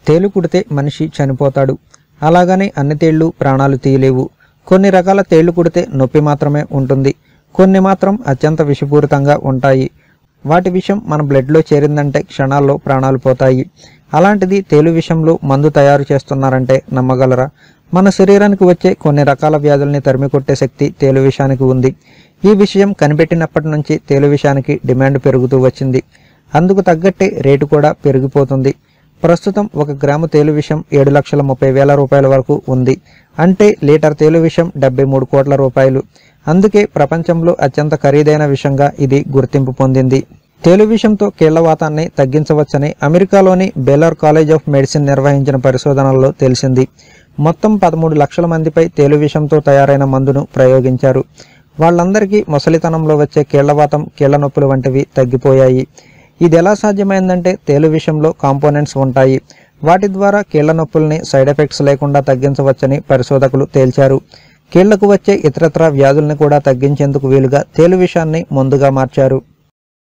తేలు కుడితే మనిషి చనిపోతాడు అలాగని అన్ని తేళ్లు ప్రాణాలు తీయలేవు కొన్ని రకాల తేళ్లు కుడితే నొప్పి మాత్రమే ఉంటుంది కొన్ని మాత్రం అత్యంత విషపూరితంగా ఉంటాయి వాటి విషం మన బ్లడ్లో చేరిందంటే క్షణాల్లో ప్రాణాలు పోతాయి అలాంటిది తేలు విషంలో మందు తయారు చేస్తున్నారంటే నమ్మగలరా మన శరీరానికి వచ్చే కొన్ని రకాల వ్యాధుల్ని తరిమి కొట్టే శక్తి తేలు విషానికి ఉంది ఈ విషయం కనిపెట్టినప్పటి నుంచి తేలు విషానికి డిమాండ్ పెరుగుతూ వచ్చింది అందుకు తగ్గట్టే రేటు కూడా పెరిగిపోతుంది ప్రస్తుతం ఒక గ్రాము తేలు విషం ఏడు లక్షల ముప్పై వేల రూపాయల వరకు ఉంది అంటే లీటర్ తేలు విషం డెబ్బై మూడు కోట్ల రూపాయలు అందుకే ప్రపంచంలో అత్యంత ఖరీదైన విషంగా ఇది గుర్తింపు పొందింది తేలు విషంతో కీళ్లవాతాన్ని తగ్గించవచ్చని అమెరికాలోని బెల్లర్ కాలేజ్ ఆఫ్ మెడిసిన్ నిర్వహించిన పరిశోధనల్లో తెలిసింది మొత్తం పదమూడు లక్షల మందిపై తేలు విషంతో తయారైన మందును ప్రయోగించారు వాళ్ళందరికీ ముసలితనంలో వచ్చే కీళ్లవాతం కీళ్ల నొప్పులు వంటివి తగ్గిపోయాయి ఇది ఎలా సాధ్యమైందంటే తేలు విషంలో కాంపోనెంట్స్ ఉంటాయి వాటి ద్వారా కీళ్ల నొప్పుల్ని సైడ్ ఎఫెక్ట్స్ లేకుండా తగ్గించవచ్చని పరిశోధకులు తేల్చారు కీళ్లకు వచ్చే ఇతరత్ర వ్యాధుల్ని కూడా తగ్గించేందుకు వీలుగా తేలు విషాన్ని ముందుగా మార్చారు